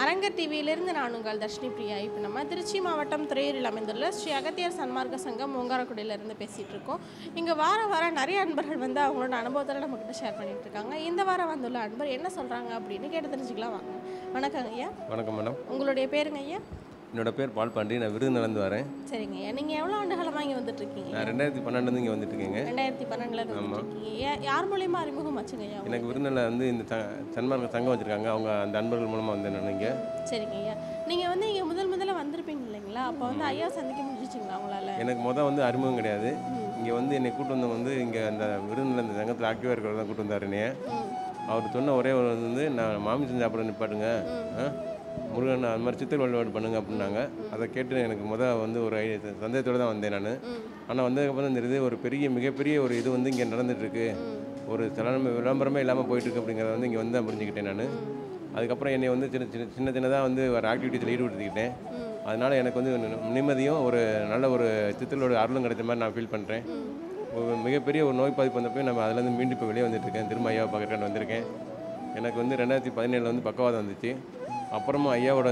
அரங்கர் டிவியிலிருந்து நான் உங்கள் தர்ஷினி பிரியா இப்போ நம்ம திருச்சி மாவட்டம் துறையூரில் அமைந்துள்ள ஸ்ரீ அகத்தியர் சன்மார்க்க சங்கம் ஓங்காரக்குடியிலேருந்து பேசிகிட்டு இருக்கோம் இங்கே வார வாரம் நிறைய அன்பர்கள் வந்து அவங்களோட அனுபவத்தில் நம்மக்கிட்ட ஷேர் பண்ணிட்டு இருக்காங்க இந்த வாரம் வந்துள்ள அன்பர் என்ன சொல்கிறாங்க அப்படின்னு கேட்டு தெரிஞ்சுக்கலாம் வாங்க வணக்கங்க ஐயா வணக்கம் மேடம் உங்களுடைய பேருங்க ஐயா என்னோட பேர் பால் பாண்டி நான் விருதுநலந்து வரேன் சரிங்க ஐயா நீங்கள் எவ்வளோ ஆண்டுகாலமாக இங்கே வந்துட்டு இருக்கீங்க நான் ரெண்டாயிரத்தி பன்னெண்டுலேருந்து இங்கே வந்துட்டு இருக்கேங்க ரெண்டாயிரத்தி பன்னெண்டுலேருந்து வந்துட்டு இருக்கீங்க யா- யார் மூலியமா அறிமுகம் ஆச்சுங்க ஐயா எனக்கு விருதுநல வந்து இந்த ச- சன்மார்க்க சங்கம் வச்சுருக்காங்க அவங்க அந்த அன்பர்கள் மூலமாக வந்தேன் நான் இங்கே சரிங்க ஐயா நீங்கள் வந்து இங்கே முதல் முதல்ல வந்திருப்பீங்க இல்லைங்களா அப்போ வந்து ஐயா சந்திக்க முடிஞ்சிச்சுங்களா உங்களால் எனக்கு மொதல் வந்து அறிமுகம் கிடையாது இங்கே வந்து என்னை கூட்டு வந்தவங்க வந்து இங்கே அந்த விருதுநல இந்த சங்கத்தில் ஆக்டிவாக இருக்கிறவர் தான் கூட்டு வந்தார் என்னைய அவர் சொன்ன ஒரே ஒரு வந்து நான் மாமிசம் சாப்பிட நிப்பாட்டுங்க ஆ? முருகன் அது மாதிரி சித்தர் வழிபாடு பண்ணுங்க அப்படின்னாங்க அதை கேட்டு எனக்கு முதல் வந்து ஒரு ஐ- சந்தேகத்தோடு தான் வந்தேன் நான் ஆனால் வந்ததுக்கப்புறம் தான் தெரியுது ஒரு பெரிய மிகப்பெரிய ஒரு இது வந்து இங்கே நடந்துகிட்ருக்கு ஒரு சலனம் விளம்பரமே இல்லாமல் போயிட்டுருக்கு அப்படிங்கிறத வந்து இங்கே வந்து தான் புரிஞ்சுக்கிட்டேன் நான் அதுக்கப்புறம் என்னை வந்து சின்ன சின்ன சின்ன சின்னதாக வந்து ஒரு ஆக்டிவிட்டியில் ஈடுபடுத்திக்கிட்டேன் அதனால் எனக்கு வந்து நி- நிம்மதியும் ஒரு நல்ல ஒரு சித்தலோட அருளும் கிடைச்ச மாதிரி நான் ஃபீல் பண்ணுறேன் ஒரு மிகப்பெரிய ஒரு நோய் பாதிப்பு வந்தப்போ நம்ம அதுலேருந்து மீண்டும் இப்போ வெளியே வந்துட்டுருக்கேன் திரும்ப ஐயாவை பார்க்குறேன் வந்திருக்கேன் எனக்கு வந்து ரெண்டாயிரத்தி பதினேழில் வந்து பக்கவாதம் வந்துச்சு அப்புறமா ஐயாவோட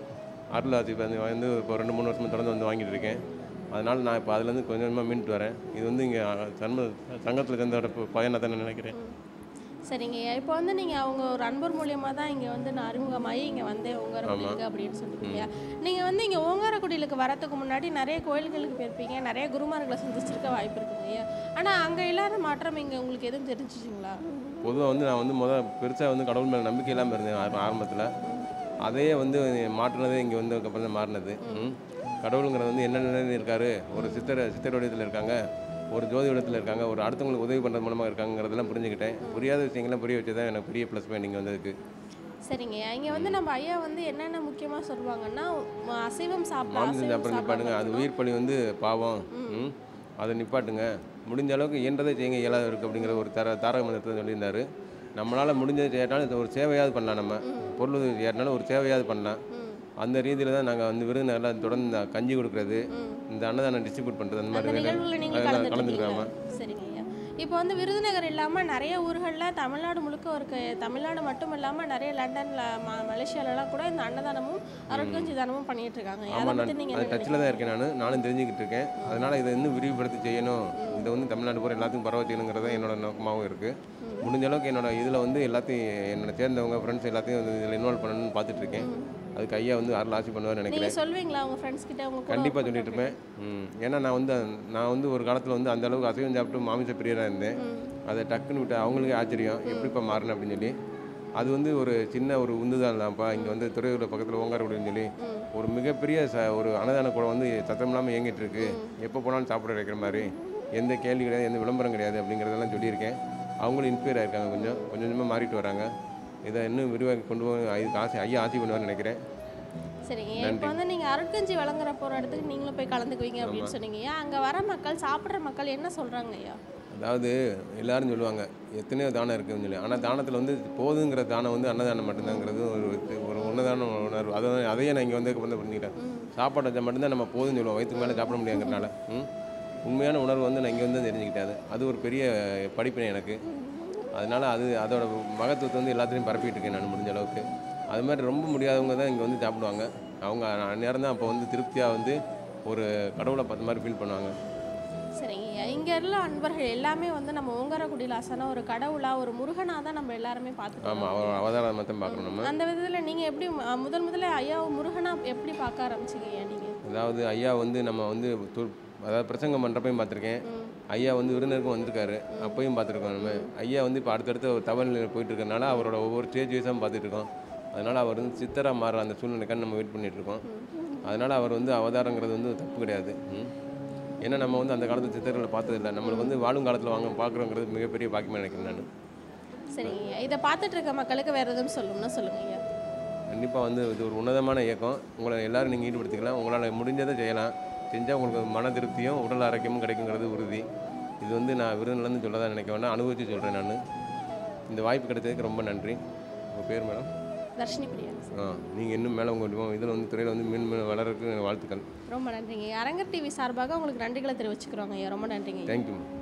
அருள் ஆட்சி வந்து வந்து இப்போ ரெண்டு மூணு வருஷமா தொடர்ந்து வந்து வாங்கிட்டு இருக்கேன் அதனால் நான் இப்போ அதுலேருந்து கொஞ்சம் கொஞ்சமாக மீண்டு வரேன் இது வந்து இங்கே சன்ம சங்கத்தில் சேர்ந்தோட பயனை தான் நான் நினைக்கிறேன் சரிங்க ஐயா இப்போ வந்து நீங்கள் அவங்க ஒரு அன்பர் மூலியமாக தான் இங்கே வந்து நான் அறிமுகமாகி இங்கே வந்தேன் ஓங்காரக்குடிலுக்கு அப்படின்னு சொல்லிருக்கீங்க நீங்கள் வந்து இங்கே ஓங்காரக்குடிலுக்கு வரதுக்கு முன்னாடி நிறைய கோயில்களுக்கு போயிருப்பீங்க நிறைய குருமார்களை சந்திச்சிருக்க வாய்ப்பு இருக்குங்க ஐயா ஆனால் அங்கே இல்லாத மாற்றம் இங்கே உங்களுக்கு எதுவும் தெரிஞ்சிச்சிங்களா பொதுவாக வந்து நான் வந்து முதல் பெருசாக வந்து கடவுள் மேலே நம்பிக்கை இல்லாமல் இருந்தேன் ஆர- ஆரம்பத்தில் அதையே வந்து மாற்றினதே இங்கே வந்ததுக்கப்புறம் தான் மாறினது ம். கடவுளுங்கிறது வந்து என்ன நிலையில் இருக்காரு ஒரு சித்தர் சித்தர் வடிவத்தில் இருக்காங்க ஒரு ஜோதி வடிவத்தில் இருக்காங்க ஒரு அடுத்தவங்களுக்கு உதவி பண்ணுறது மூலமாக இருக்காங்கிறதெல்லாம் புரிஞ்சுக்கிட்டேன் புரியாத விஷயங்கள்லாம் புரிய வச்சு தான் எனக்கு பெரிய ப்ளஸ் பாயிண்ட் இங்கே வந்ததுக்கு சரிங்க ஐயா இங்கே வந்து நம்ம ஐயா வந்து என்னென்ன முக்கியமாக சொல்லுவாங்கன்னா ம- அசைவம் சாப்பிட மாமிசம் அசைவம் சாப்பிட்றது நிப்பாட்டுங்க அது சாப்பிட உயிர் பலி வந்து பாவம் ம். அதை நிப்பாட்டுங்க முடிஞ்ச அளவுக்கு இயன்றதை செய்யுங்க இயலாத இருக்குது அப்படிங்கிற ஒரு தர தாரக மந்திரத்தை சொல்லியிருந்தாரு நம்மளால் முடிஞ்சதை செய்யட்டாலும் இது ஒரு சேவையாவது பண்ணலாம் நம்ம பொருள் உதவி செய்யறதுனால ஒரு சேவையாவது பண்ணலாம் அந்த ரீதியில் தான் நாங்கள் வந்து விருதுநகரில் தொடர்ந்து இந்த கஞ்சி கொடுக்குறது இந்த அன்னதானம் டிஸ்ட்ரிபியூட் பண்ணுறது அந்த அந்த மாதிரி நிகழ்வுல நீங்க அதெல்லாம் கலந்துருக்கீங்க கலந்துருக்காம சரிங்க ஐயா இப்போ வந்து விருதுநகர் இல்லாமல் நிறைய ஊர்களில் தமிழ்நாடு முழுக்க இருக்கு தமிழ்நாடு மட்டும் இல்லாமல் நிறைய லண்டன்ல ம மலேசியாலலாம் கூட இந்த அன்னதானமும் அருட்கஞ்சி தானமும் பண்ணிட்டு இருக்காங்க அதை ஆமாம் பற்றி நான் நீங்கள் அது என்ன டச்சில் தான் இருக்கேன் நான் நானும் தெரிஞ்சுக்கிட்டு இருக்கேன் அதனால் இதை இன்னும் விரிவுபடுத்தி செய்யணும் இதை வந்து தமிழ்நாடு பூரா எல்லாத்துக்கும் பரவ செய்யணுங்கிறது தான் என்னோட நோக்கமாகவும் இருக்குது முடிஞ்ச அளவுக்கு என்னோட இதில் வந்து எல்லாத்தையும் என்னோட சேர்ந்தவங்க ஃப்ரெண்ட்ஸ் எல்லாத்தையும் வந்து இதில் இன்வால்வ் பண்ணணும்னு பார்த்துட்டு இருக்கேன் அதுக்கு ஐயா வந்து அருள் ஆசி பண்ணுவார்னு நினைக்கிறேன் நீங்கள் சொல்வீங்களா உங்கள் ஃப்ரெண்ட்ஸ் கிட்ட உங்க கூட கண்டிப்பாக சொல்லிட்டு இருப்பேன் ம். ஏன்னா நான் வந்து நான் வந்து ஒரு காலத்தில் வந்து அந்த அளவுக்கு அசைவம் சாப்பிட்டு மாமிச பிரியராக இருந்தேன் அதை டக்குன்னு விட்டு அவங்களுக்கே ஆச்சரியம் எப்படிப்பா மாறினேன் அப்படின்னு சொல்லி அது வந்து ஒரு சின்ன ஒரு உந்துதான் தான்ப்பா இங்கே வந்து துறையூரில் பக்கத்தில் ஓங்காரக்குடின்னு சொல்லி ஒரு மிகப்பெரிய ச ஒரு அன்னதான குளம் வந்து சத்தம் இல்லாமல் இயங்கிட்டு இருக்கு எப்போ போனாலும் சாப்பிட வைக்கிற மாதிரி எந்த கேள்வி கிடையாது எந்த விளம்பரம் கிடையாது அப்படிங்கிறதெல்லாம் சொல்லியிருக்கேன் அவங்களும் இன்ஸ்பயர் ஆயிருக்காங்க கொஞ்சம் கொஞ்சம் கொஞ்சமாக மாறிட்டு வராங்க இதை இன்னும் விரிவாக்கி கொண்டு போய் இதுக்கு ஆசை ஐயா ஆசை பண்ணுவார்னு நினைக்கிறேன் சரிங்க இப்போ வந்து நீங்கள் அருட்கஞ்சி வழங்குற போகிற இடத்துக்கு நீங்களும் போய் கலந்துக்குவீங்க அப்படின்னு சொன்னீங்க ஐயா அங்கே வர மக்கள் சாப்பிட்ற மக்கள் என்ன சொல்கிறாங்க ஐயா அதாவது எல்லாரும் சொல்லுவாங்க எத்தனையோ தானம் இருக்குன்னு சொல்லி ஆனால் தானத்தில் வந்து போதுங்கிற தானம் வந்து அன்னதானம் மட்டும்தாங்கிறது ஒரு ஒரு உன்னதான உணர்வு அதை அதையே நான் இங்கே வந்து வந்து புரிஞ்சுக்கிட்டேன் சாப்பாடு வச்சா மட்டும்தான் நம்ம போதும்னு சொல்லுவோம் வயிற்றுக்கு மேலே சாப்பிட முடியாங்கிறனால ம் உண்மையான உணர்வு வந்து நான் இங்கே வந்து தெரிஞ்சுக்கிட்டேன் அது அது ஒரு பெரிய படிப்பினை எனக்கு அதனால் அது அதோட மகத்துவத்தை வந்து எல்லாத்துலேயும் பரப்பிட்டு இருக்கேன் நான் முடிஞ்ச அளவுக்கு அது மாதிரி ரொம்ப முடியாதவங்க தான் இங்கே வந்து சாப்பிடுவாங்க அவங்க அந்நேரம் தான் அப்போ வந்து திருப்தியாக வந்து ஒரு கடவுளை பார்த்த மாதிரி ஃபீல் பண்ணுவாங்க சரிங்க ஐயா இங்கே உள்ள அன்பர்கள் எல்லாமே வந்து நம்ம ஓங்காரக்குடியில் ஆசான ஒரு கடவுளா ஒரு முருகனாக தான் நம்ம எல்லாருமே பார்த்துக்கோம் ஆமாம் அவ அவதாரம் மட்டும் பார்க்கணும் நம்ம அந்த விதத்தில் நீங்கள் எப்படி அஹ், முதல் முதல்ல ஐயாவை முருகனா எப்படி பார்க்க ஆரம்பிச்சீங்க ஐயா நீங்கள் அதாவது ஐயா வந்து நம்ம வந்து து- அதாவது பிரசங்கம் பண்ணுறப்பையும் பார்த்துருக்கேன் ஐயா வந்து விருந்தினருக்கும் வந்திருக்காரு அப்பையும் பார்த்துருக்கோம் நம்ம ஐயா வந்து இப்போ அடுத்தடுத்து ஒரு தவறு நிலையில் போயிட்டு இருக்கறனால அவரோட ஒவ்வொரு ஸ்டேஜ் வைஸாக பார்த்துட்டு இருக்கோம் அதனால் அவர் வந்து சித்தராக மாறுற அந்த சூழ்நிலைக்காக நம்ம வெயிட் பண்ணிட்டு இருக்கோம் அதனால் அவர் வந்து அவதாரங்கிறது வந்து தப்பு கிடையாது ம். ஏன்னா நம்ம வந்து அந்த காலத்து சித்தர்களை பார்த்ததில்ல நம்மளுக்கு வந்து வாழும் காலத்தில் வாங்க பார்க்குறோங்கிறது மிகப்பெரிய பாக்கியமாக நினைக்கிறேன் நான் சரிங்க ஐயா இதை பார்த்துட்டு இருக்க மக்களுக்கு வேறு எதுவும் சொல்லணும்னா சொல்லுங்க ஐயா கண்டிப்பாக வந்து இது ஒரு உன்னதமான இயக்கம் உங்களை எல்லாரும் நீங்கள் ஈடுபடுத்திக்கலாம் உங்களால் முடிஞ்சதை செய்யலாம் செஞ்சால் உங்களுக்கு மன திருப்தியும் உடல் ஆரோக்கியமும் கிடைக்குங்கிறது உறுதி இது வந்து நான் விருதுலேருந்து சொல்ல தான் நினைக்க வேண்டாம் அனுபவித்து சொல்கிறேன் நான் இந்த வாய்ப்பு கிடைச்சதுக்கு ரொம்ப நன்றி உங்கள் பேர் மேடம் தர்ஷினி பிரியா ஆ நீங்கள் இன்னும் மேலே உங்கள் இதில் வந்து துறையில் வந்து மீன் மீன் வளர்றதுக்கு வாழ்த்துக்கள் ரொம்ப நன்றிங்க ஐயா. அரங்கர் டிவி சார்பாக உங்களுக்கு நன்றிகளை தெரிவிச்சுக்கிறோங்க ஐயா ரொம்ப நன்றிங்க ஐயா. தேங்க்யூ